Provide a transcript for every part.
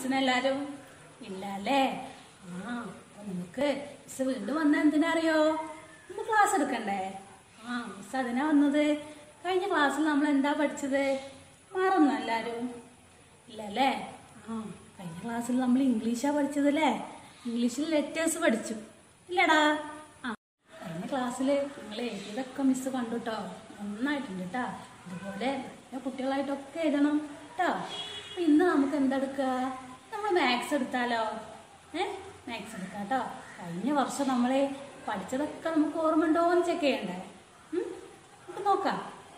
മിസ്സിനെ എല്ലാരും ഇല്ല അല്ലേ ആ അപ്പൊ നമുക്ക് മിസ് വീണ്ടും വന്ന എന്തിനാ അറിയോ നമുക്ക് ക്ലാസ് എടുക്കണ്ടേ ആ മിസ് അതിനാ വന്നത് കഴിഞ്ഞ ക്ലാസ്സിൽ നമ്മൾ എന്താ പഠിച്ചത് മറന്നു എല്ലാരും ഇല്ല അല്ലേ ആ കഴിഞ്ഞ ക്ലാസ്സിൽ നമ്മൾ ഇംഗ്ലീഷാ പഠിച്ചത് അല്ലേ ഇംഗ്ലീഷിൽ ലെറ്റേഴ്സ് പഠിച്ചു ഇല്ലടാ ആ കഴിഞ്ഞ ക്ലാസ്സിൽ നിങ്ങൾ എഴുതിയതൊക്കെ മിസ് കണ്ടു കേട്ടോ നന്നായിട്ടുണ്ട് കേട്ടോ ഇതുപോലെ നല്ല കുട്ടികളായിട്ടൊക്കെ എഴുതണം കേട്ടോ അപ്പൊ ഇന്ന് നമുക്ക് എന്തെടുക്കുക നമ്മൾ മാത്സ് എടുത്താലോ ഏ മാത്സ് എടുക്കാം കേട്ടോ കഴിഞ്ഞ വർഷം നമ്മൾ പഠിച്ചതൊക്കെ നമുക്ക് ഓർമ്മ ഉണ്ടോ എന്ന് ചെക്ക് ചെയ്യണ്ടേ ഉം? നമുക്ക് നോക്കാം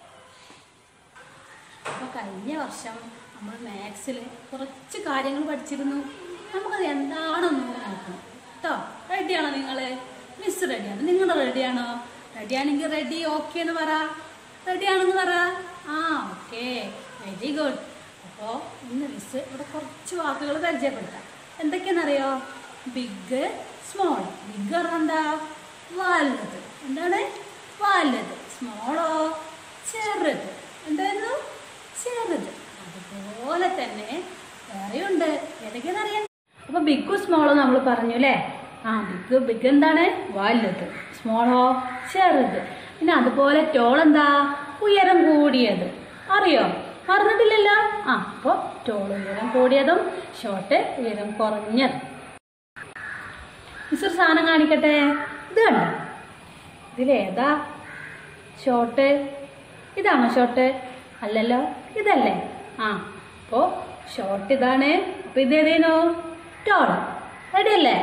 അപ്പോൾ കഴിഞ്ഞ വർഷം നമ്മൾ മാത്സിൽ കുറച്ച് കാര്യങ്ങൾ പഠിച്ചിരുന്നു നമുക്കത് എന്താണെന്ന് നോക്കണം കേട്ടോ റെഡിയാണോ നിങ്ങൾ മിസ് റെഡിയാണ് നിങ്ങൾ റെഡിയാണോ റെഡിയാണെങ്കിൽ റെഡി ഓക്കെ എന്ന് പറ റെഡിയാണെന്ന് പറ ആ ഓക്കെ വെരി ഗുഡ് അപ്പോൾ ഇന്ന് മിസ് ഇവിടെ കുറച്ച് വാക്കുകൾ പരിചയപ്പെടുത്താം എന്തൊക്കെയാണെന്നറിയോ ബിഗ് സ്മോൾ ബിഗ് പറഞ്ഞാൽ എന്താ വലുത് എന്താണ് വലുത് സ്മോളോ ചെറുത് എന്തായിരുന്നു ചെറുത് അതുപോലെ തന്നെ വേറെയുണ്ട് ഏതൊക്കെയാണെന്നറിയാം അപ്പൊ ബിഗും സ്മോളും നമ്മൾ പറഞ്ഞു അല്ലേ ആ ബിഗ് ബിഗ് എന്താണ് വലുത് സ്മോളോ ചെറുത് പിന്നെ അതുപോലെ ടോൾ എന്താ ഉയരം കൂടിയത് അറിയോ പറഞ്ഞിട്ടില്ലല്ലോ ആ അപ്പോൾ ടോൾ ഉയരം കൂടിയതും ഷോർട്ട് ഉയരം കുറഞ്ഞതും മിസ്റ്റർ സാധനം കാണിക്കട്ടെ ഇത് കണ്ടോ ഇതിലേതാ ഷോർട്ട് ഇതാണോ ഷോർട്ട് അല്ലല്ലോ ഇതല്ലേ ആ അപ്പോൾ ഷോർട്ട് ഇതാണ് അപ്പോൾ ഇത് ഏതേനോ ടോൾ റെഡി അല്ലേ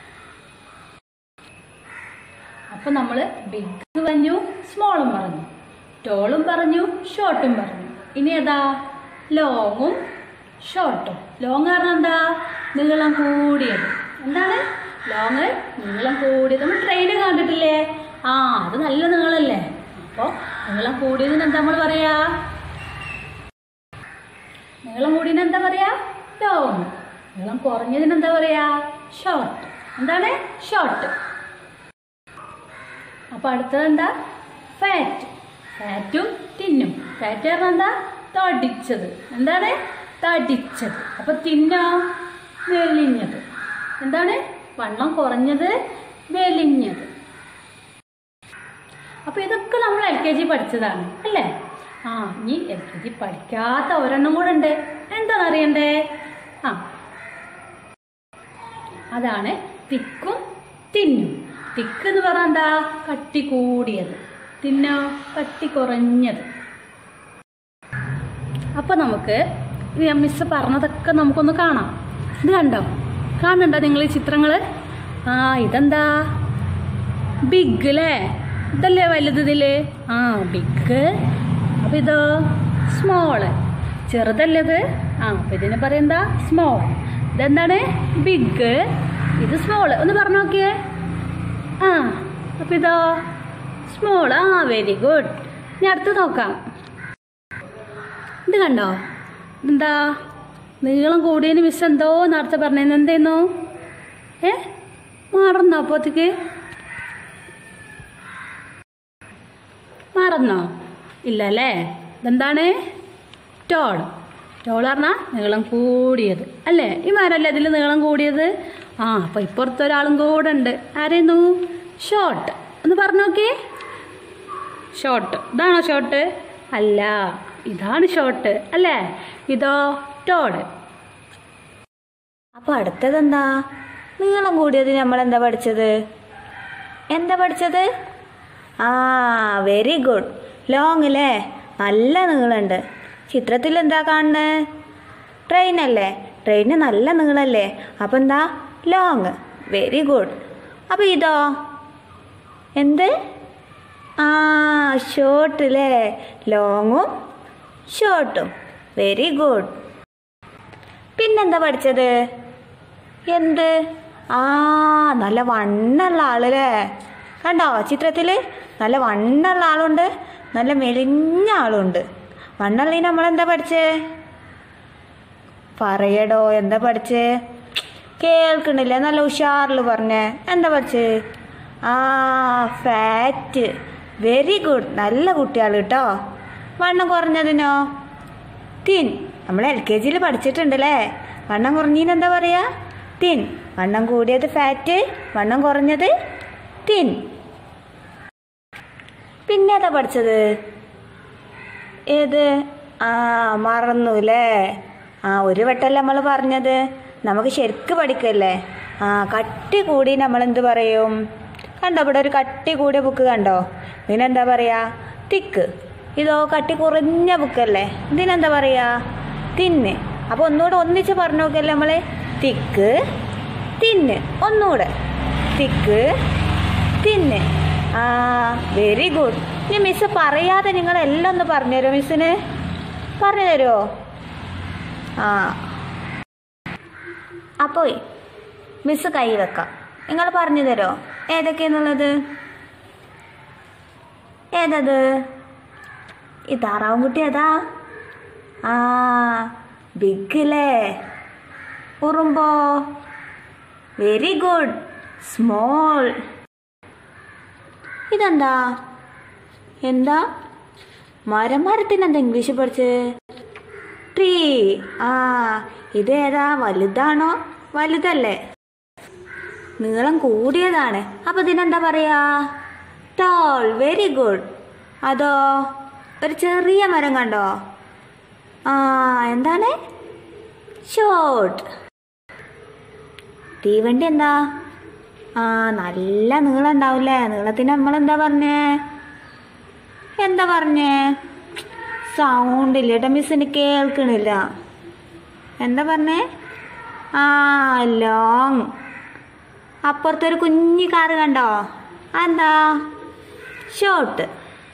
അപ്പം നമ്മൾ ബിഗ് പറഞ്ഞു സ്മോളും പറഞ്ഞു ടോളും പറഞ്ഞു ഷോർട്ടും പറഞ്ഞു ഇനി ഏതാ ലോങ്ങും ഷോർട്ടും ലോങ് പറഞ്ഞാൽ എന്താ നീളം കൂടിയത് എന്താണ് ലോങ് നീളം കൂടിയത് നമ്മൾ ട്രെയിൻ കണ്ടിട്ടില്ലേ ആ അത് നല്ല നീളല്ലേ അപ്പോൾ നീളം കൂടിയതിന് എന്താ നമ്മൾ പറയാ നീളം കൂടിയതിന് എന്താ പറയാ ലോങ് നീളം കുറഞ്ഞതിന് എന്താ പറയാ ഷോർട്ട് എന്താണ് ഷോർട്ട് അപ്പൊ അടുത്തത് എന്താ ഫാറ്റ് ഫാറ്റും തിന്നും ഫാറ്റ് പറഞ്ഞാൽ എന്താ തടിച്ചത് എന്താണ് തടിച്ചത് അപ്പൊ തിന്നോ വെലിഞ്ഞത് എന്താണ് വണ്ണം കുറഞ്ഞത് വെലിഞ്ഞത് അപ്പൊ ഇതൊക്കെ നമ്മൾ എൽ കെ ജി പഠിച്ചതാണ് അല്ലേ ആ ഇനി എൽ കെ ജി പഠിക്കാത്ത ഒരെണ്ണം കൂടെ ഉണ്ട് എന്താണെന്ന് അറിയണ്ടേ ആ അതാണ് തിക്കും തിന്നും തിക്ക് എന്ന് പറഞ്ഞാൽ എന്താ കട്ടി കൂടിയത് തിന്നോ കട്ടി കുറഞ്ഞത് അപ്പൊ നമുക്ക് ഈ മിസ് പറഞ്ഞതൊക്കെ നമുക്കൊന്ന് കാണാം ഇത് കണ്ടോ കാണുന്നുണ്ടോ നിങ്ങൾ ഈ ചിത്രങ്ങൾ ആ ഇതെന്താ ബിഗ് അല്ലേ ഇതല്ലേ വലുത് ഇതില് ആ ബിഗ് അപ്പൊ ഇതോ സ്മോള് ചെറുതല്ലേ ഇത് ആ അപ്പൊ ഇതിനെ പറയെന്താ സ്മോൾ ഇതെന്താണ് ബിഗ് ഇത് സ്മോള് ഒന്ന് പറഞ്ഞു നോക്കിയേ ആ അപ്പൊ ഇതോ സ്മോൾ ആ വെരി ഗുഡ് ഇനി അടുത്ത് നോക്കാം ഇത് കണ്ടോ എന്താ നീളം കൂടിയതിന് മിസ് എന്തോ നേരത്തെ പറഞ്ഞത് എന്തേന്നു ഏ മറന്നോ അപ്പോത്തേക്ക് മറന്നോ ഇല്ല അല്ലേ ഇതെന്താണ് ടോൾ ടോൾ പറഞ്ഞാൽ നീളം കൂടിയത് അല്ലേ ഈ മരല്ലേ അതിൽ നീളം കൂടിയത് ആ അപ്പൊ ഇപ്പുറത്ത് ഒരാളും കൂടെ ഉണ്ട് ആരായിരുന്നു ഷോർട്ട് ഒന്ന് പറഞ്ഞു നോക്കിയേ ഷോർട്ട് ഇതാണോ ഷോർട്ട് അല്ല ഇതാണ് ഷോർട്ട് അല്ലേ ഇതോ ടോഡ് അപ്പൊ അടുത്തതെന്താ നീളം കൂടിയത് നമ്മൾ എന്താ പഠിച്ചത് എന്താ പഠിച്ചത് ആ വെരി ഗുഡ് ലോങ് അല്ലേ നല്ല നീളമുണ്ട് ചിത്രത്തിൽ എന്താ കാണുന്നത് ട്രെയിൻ അല്ലേ ട്രെയിന് നല്ല നീളല്ലേ അപ്പം എന്താ ലോങ് വെരി ഗുഡ് അപ്പം ഇതോ എന്ത് ആ ഷോർട്ട് അല്ലേ ലോങ്ങും ഷോർട്ടും വെരി ഗുഡ് പിന്നെന്താ പഠിച്ചത് എന്ത് ആ നല്ല വണ്ണുള്ള ആളല്ലേ കണ്ടോ ചിത്രത്തിൽ നല്ല വണ്ണുള്ള ആളുണ്ട് നല്ല മെലിഞ്ഞ ആളുണ്ട് വണ്ണുള്ളതിന് നമ്മളെന്താ പഠിച്ചേ പറയടോ എന്താ പഠിച്ചേ കേൾക്കണില്ല നല്ല ഉഷാറിൽ പറഞ്ഞേ എന്താ പഠിച്ചേ ആ ഫാറ്റ് വെരി ഗുഡ് നല്ല കുട്ടികൾ കേട്ടോ വണ്ണം കുറഞ്ഞതിനോ തിൻ നമ്മൾ എൽ കെ ജിയിൽ പഠിച്ചിട്ടുണ്ടല്ലേ വണ്ണം കുറഞ്ഞതിന് എന്താ പറയാ തിൻ വണ്ണം കൂടിയത് ഫാറ്റ് വണ്ണം കുറഞ്ഞത് തിൻ പിന്നെ ഏതാ പഠിച്ചത് ഏത് ആ മറന്നു അല്ലേ ആ ഒരു വട്ടമല്ല നമ്മൾ പറഞ്ഞത് നമുക്ക് ശരിക്ക് പഠിക്കല്ലേ ആ കട്ടി കൂടി നമ്മൾ എന്ത് പറയും കണ്ടോ ഇവിടെ ഒരു കട്ടി കൂടിയ ബുക്ക് കണ്ടോ ഇതിനെന്താ പറയാ തിക്ക് ഇതോ കട്ടി കുറഞ്ഞ ബുക്കല്ലേ ഇതിനെന്താ പറയാ തിന്ന് അപ്പോൾ ഒന്നുകൂടെ ഒന്നിച്ച് പറഞ്ഞു നോക്കല്ലേ നമ്മൾ തിക്ക് തിന്ന് ഒന്നുകൂടെ തിക്ക് തിന്ന് ആ വെരി ഗുഡ് ഇനി മിസ് പറയാതെ നിങ്ങൾ എല്ലാം ഒന്ന് പറഞ്ഞു തരുമോ മിസ്സിന് പറഞ്ഞു തരുമോ ആ അപ്പോൾ മിസ് കൈ വെക്കാം നിങ്ങൾ പറഞ്ഞു തരുമോ ഏതൊക്കെയാന്നുള്ളത് ഏതത് ഈ താറാവും കുട്ടി ഏതാ ആ ബിഗില്ലേ ഉറുമ്പോ വെരി ഗുഡ് സ്മോൾ ഇതെന്താ എന്താ മരം മരത്തിനെന്താ ഇംഗ്ലീഷ് പഠിച്ച് ട്രീ ആ ഇത് ഏതാ വലുതാണോ വലുതല്ലേ നീളം കൂടിയതാണ് അപ്പൊ ഇതിനെന്താ പറയാ ടോൾ വെരി ഗുഡ് അതോ ഒരു ചെറിയ മരം കണ്ടോ ആ എന്താണ് ഷോർട്ട് തീവണ്ടി എന്താ ആ നല്ല നീളം ഉണ്ടാവില്ലേ നീളത്തിന് നമ്മൾ എന്താ പറഞ്ഞേ എന്താ പറഞ്ഞേ സൗണ്ട് ഇല്ല കേട്ടോ മിസ്സിന് കേൾക്കണില്ല എന്താ പറഞ്ഞേ ആ ലോങ് അപ്പുറത്തൊരു കുഞ്ഞി കാറ് കണ്ടോ എന്താ ഷോർട്ട്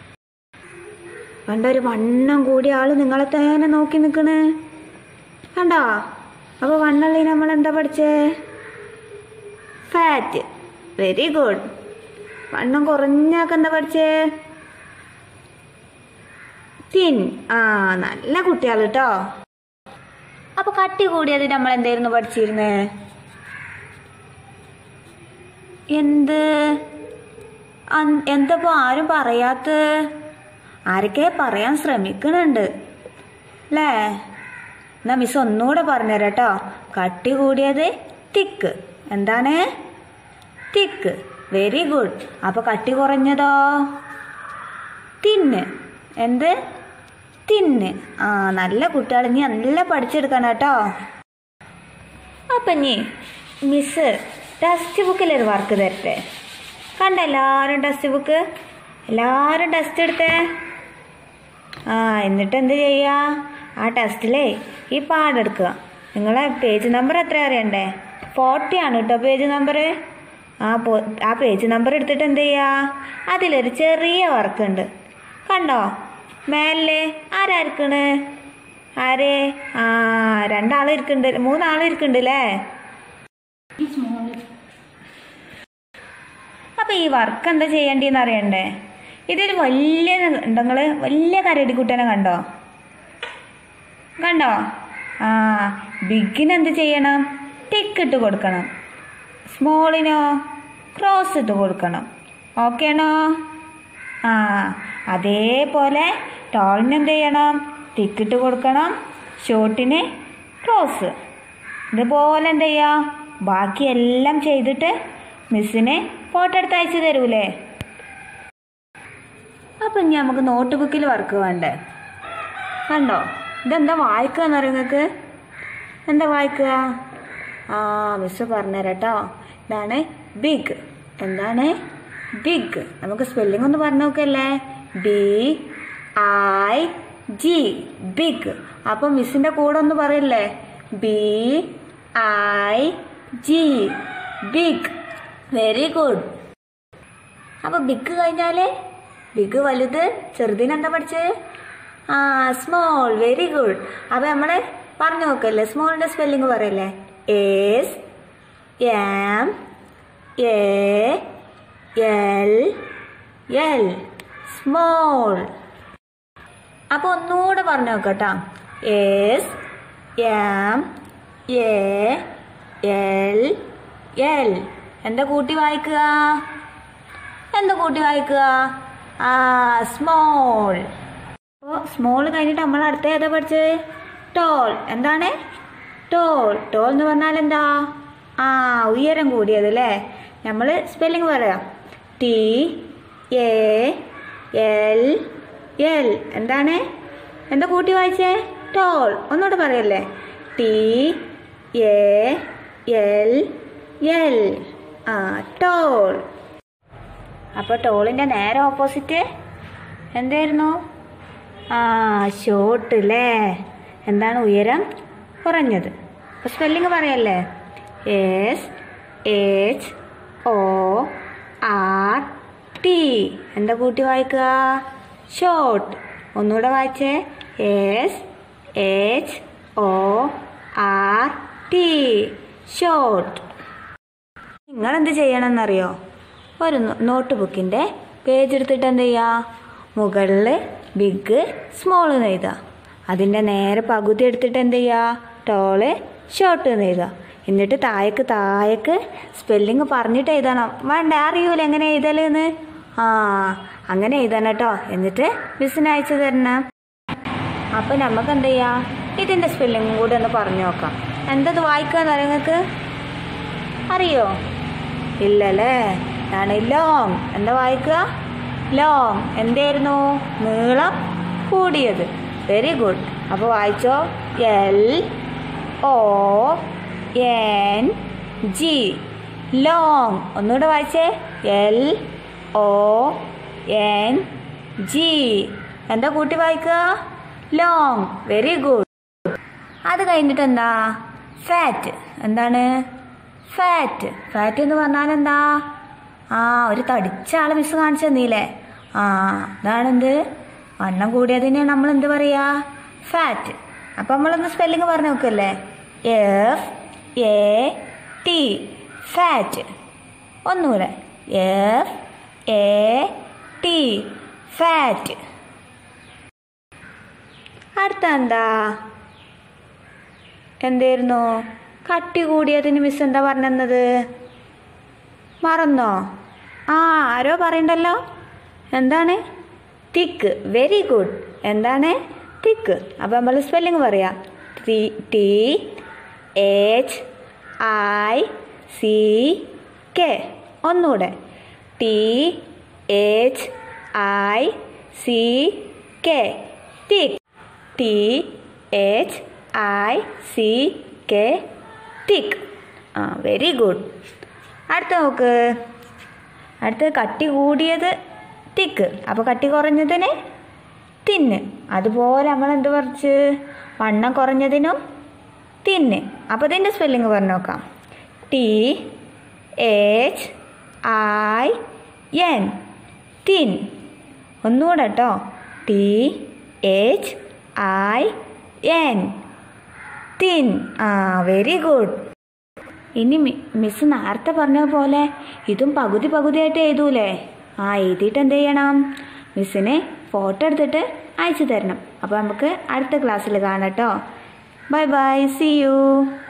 കണ്ട ഒരു വണ്ണം കൂടിയ ആള് നിങ്ങളെ തന്നെ നോക്കി നിൽക്കണ് കണ്ടോ അപ്പൊ വണ്ണള്ളി നമ്മൾ എന്താ പഠിച്ചേ ഫാറ്റ് വെരി ഗുഡ് വണ്ണം കുറഞ്ഞാക്ക എന്താ പഠിച്ചേ തിൻ ആ നല്ല കുട്ടികൾ കേട്ടോ അപ്പൊ കട്ടി കൂടിയത് നമ്മൾ എന്തായിരുന്നു പഠിച്ചിരുന്നേ എന്ത് അൻ- എന്തപ്പോ ആരും പറയാത്ത ആരൊക്കെ പറയാൻ ശ്രമിക്കണുണ്ട് അല്ലേ എന്നാ മിസ് ഒന്നുകൂടെ പറഞ്ഞുതരാം കേട്ടോ കട്ടി കൂടിയത് തിക്ക് എന്താണ് തിക്ക് വെരി ഗുഡ് അപ്പൊ കട്ടി കുറഞ്ഞതോ തിന്ന് എന്ത് തിന്ന് ആ നല്ല കുട്ടികൾ ഇനി നല്ല പഠിച്ചെടുക്കണം കേട്ടോ അപ്പം ഇനി മിസ് ടെക്സ്റ്റ് ബുക്കിലൊരു വർക്ക് തരട്ടെ കണ്ട എല്ലാവരും ടെക്സ്റ്റ് ബുക്ക് എല്ലാവരും ടെസ്റ്റ് എടുത്തേ ആ എന്നിട്ട് എന്ത് ചെയ്യുക ആ ടെസ്റ്റിലേ ഈ പാടെടുക്കുക നിങ്ങളെ പേജ് നമ്പർ എത്ര അറിയണ്ടേ ഫോർട്ടി ആണ് കേട്ടോ പേജ് നമ്പർ ആ പോ ആ പേജ് നമ്പർ എടുത്തിട്ട് എന്ത് ചെയ്യുക അതിലൊരു ചെറിയ വർക്ക് ഉണ്ട് കണ്ടോ മേലെ ആരായിരിക്കണ് ആര് ആ രണ്ടാളും ഇരിക്കുന്നുണ്ട് മൂന്നാളും ഇരിക്കുന്നുണ്ട് അല്ലേ അപ്പൊ ഈ വർക്ക് എന്താ ചെയ്യേണ്ടിന്ന് അറിയണ്ടേ ഇതൊരു വലിയ ഉണ്ടെങ്കിൽ വലിയ കരടിക്കുട്ടനെ കണ്ടോ കണ്ടോ ആ ബിഗിന് എന്ത് ചെയ്യണം ടിക്ക് ഇട്ട് കൊടുക്കണം സ്മോളിനോ ക്രോസ് ഇട്ട് കൊടുക്കണം ഓക്കെ ആണോ ആ അതേപോലെ ടോളിന് എന്ത് ചെയ്യണം ടിക്കിട്ട് കൊടുക്കണം ഷോർട്ടിന് ക്രോസ് ഇതുപോലെ എന്ത് ചെയ്യുക ബാക്കിയെല്ലാം ചെയ്തിട്ട് മിസ്സിന് ഫോട്ടോ എടുത്ത് അയച്ചു തരൂലേ അപ്പം ഇനി നമുക്ക് നോട്ട് ബുക്കിൽ വർക്ക് വേണ്ടേ കണ്ടോ ഇതെന്താ വായിക്കുക എന്ന് പറയും നിങ്ങൾക്ക് എന്താ വായിക്കുക ആ മിസ് പറഞ്ഞുതരാം കേട്ടോ ഇതാണ് ബിഗ് എന്താണ് ബിഗ് നമുക്ക് സ്പെല്ലിംഗ് ഒന്ന് പറഞ്ഞു നോക്കല്ലേ ബി ഐ ജി ബിഗ് അപ്പം മിസ്സിൻ്റെ കൂടെ ഒന്ന് പറയില്ലേ B I G big very good അപ്പോൾ ബിഗ് കഴിഞ്ഞാൽ ബിഗ് വലുത് ചെറുതിനെന്താ പഠിച്ചത് ആ സ്മോൾ വെരി ഗുഡ് അപ്പോൾ നമ്മൾ പറഞ്ഞു നോക്കല്ലേ സ്മോളിൻ്റെ സ്പെല്ലിംഗ് പറയല്ലേ S M A L L small അപ്പോൾ ഒന്നുകൂടെ പറഞ്ഞു നോക്കട്ടോ S M A L L എന്താ കൂട്ടി വായിക്കുക എന്താ കൂട്ടി വായിക്കുക ആ സ്മോൾ അപ്പോൾ സ്മോൾ കഴിഞ്ഞിട്ട് നമ്മൾ അടുത്ത ഏതാ പഠിച്ചത് ടോൾ എന്താണ് ടോൾ ടോൾ എന്ന് പറഞ്ഞാൽ എന്താ ആ ഉയരം കൂടിയത് അല്ലേ നമ്മൾ സ്പെല്ലിംഗ് പറയാം ടി എ എൽ എൽ എന്താണ് എന്താ കൂട്ടി വായിച്ചേ ടോൾ ഒന്നുകൂടെ പറയല്ലേ ടി എ എൽ എൽ ആ ടോൾ അപ്പോൾ ടോളിൻ്റെ നേരെ ഓപ്പോസിറ്റ് എന്തായിരുന്നു ആ ഷോർട്ട് അല്ലേ എന്താണ് ഉയരം കുറഞ്ഞത് അപ്പോൾ സ്പെല്ലിങ് പറയല്ലേ S H O R T എന്താ കൂട്ടി വായിക്കുക ഷോർട്ട് ഒന്നുകൂടെ വായിച്ചേ S H O R T short നിങ്ങളെന്ത് ചെയ്യണമെന്നറിയോ ഒരു നോട്ട് ബുക്കിൻ്റെ പേജ് എടുത്തിട്ട് എന്ത് ചെയ്യുക മുകളിൽ ബിഗ് സ്മോൾ എന്ന് എഴുതുക അതിൻ്റെ നേരെ പകുതി എടുത്തിട്ട് എന്ത് ചെയ്യുക ടോള് ഷോർട്ട് എന്ന് എഴുതുക എന്നിട്ട് താഴേക്ക് താഴേക്ക് സ്പെല്ലിങ് പറഞ്ഞിട്ട് എഴുതണം വേണ്ട അറിയൂല എങ്ങനെ എഴുതലെന്ന് ആ അങ്ങനെ എഴുതണം കേട്ടോ എന്നിട്ട് മിസ്സിന് അയച്ചു തരണം അപ്പം നമുക്ക് എന്ത് ചെയ്യാം ഇതിൻ്റെ സ്പെല്ലിങ്ങും കൂടി ഒന്ന് പറഞ്ഞു നോക്കാം എന്തത് വായിക്കാന്ന് അറിയാം നിങ്ങൾക്ക് അറിയോ ഇല്ലല്ലേ ആണ് ലോങ് എന്താ വായിക്കുക ലോങ് എന്തായിരുന്നു നീളം കൂടിയത് വെരി ഗുഡ് അപ്പോൾ വായിച്ചോ L O N G long ഒന്നുകൂടെ വായിച്ചേ എൽ ഒ എൻ ജി എന്താ കൂട്ടി വായിക്കുക ലോങ് വെരി ഗുഡ് അത് കഴിഞ്ഞിട്ട് എന്താ ഫാറ്റ് എന്താണ് ഫാറ്റ് ഫാറ്റ് എന്ന് പറഞ്ഞാൽ എന്താ ആ ഒരു തടിച്ച ആളെ മിസ് കാണിച്ചു തന്നീല്ലേ ആ അതാണെന്ത് വണ്ണം കൂടിയതിനെ നമ്മൾ എന്ത് പറയാ ഫാറ്റ് അപ്പം നമ്മളൊന്ന് സ്പെല്ലിങ് പറഞ്ഞു നോക്കല്ലേ എഫ് എ ടി ഫാറ്റ് ഒന്നുകൂടെ എഫ് എ ടി ഫാറ്റ് അടുത്ത എന്താ എന്തായിരുന്നു കട്ടി കൂടിയതിന് മിസ് എന്താ പറഞ്ഞത് മറന്നോ ആ ആരോ പറയണ്ടല്ലോ എന്താണ് തിക്ക് വെരി ഗുഡ് എന്താണ് തിക്ക് അപ്പോൾ നമ്മൾ സ്പെല്ലിങ് പറയാം T T H I C K ഒന്നുകൂടെ T H I C K thick T H I C K thick ആ വെരി ഗുഡ് അടുത്ത നോക്ക് അടുത്ത കട്ടി കൂടിയത് തിക്ക് അപ്പോൾ കട്ടി കുറഞ്ഞതിന് തിന്ന് അതുപോലെ നമ്മൾ എന്ത് പറിച്ച് വണ്ണം കുറഞ്ഞതിനും തിന്ന് അപ്പോൾ ഇതിൻ്റെ സ്പെല്ലിങ് പറഞ്ഞു നോക്കാം T H I N thin ഒന്നുകൂടെ കേട്ടോ T H I N thin ആ വെരി ഗുഡ് ഇനി മി- മിസ് നേരത്തെ പറഞ്ഞ പോലെ ഇതും പകുതി പകുതിയായിട്ട് എഴുതൂലേ ആ എഴുതിയിട്ട് എന്ത് ചെയ്യണം മിസ്സിന് ഫോട്ടോ എടുത്തിട്ട് അയച്ചു തരണം അപ്പോൾ നമുക്ക് അടുത്ത ക്ലാസ്സിൽ കാണാം കേട്ടോ ബൈ ബൈ സി യു